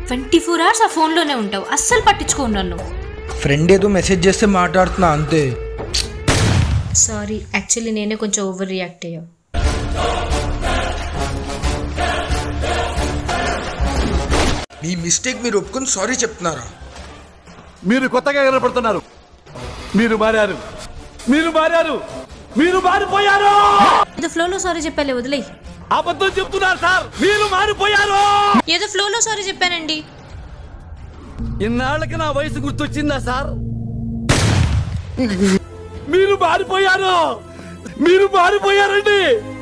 twenty four hours ఆ ఫోన్లోనే ఉంటావు అస్సలు పట్టించుకోను నన్ను ఫ్రెండ్ ఏదో మెసేజ్ చేస్తే మాట్లాడుతున్నా అంతే సారీ యాక్చువల్లీ నేనే కొంచెం ఓవర్ రియాక్ట్ అయ్యా మీ మిస్టేక్ మీరు ఒప్పుకొని సారీ చెప్తున్నారా మీరు కొత్తగా కనపడుతున్నారు మీరు మారారు మీరు మారారు మీరు మారిపోయారు ఏదో ఫ్లోలో సారీ చెప్పాలే వదిలేయ్ అబద్ధం చెప్తున్నారు సార్ మీరు మారిపోయారు ఏదో ఫ్లోలో సారీ చెప్పానండి ఇన్నాళ్ళకి నా వయసు గుర్తొచ్చిందా సార్ మీరు మారిపోయారు మీరు మారిపోయారండి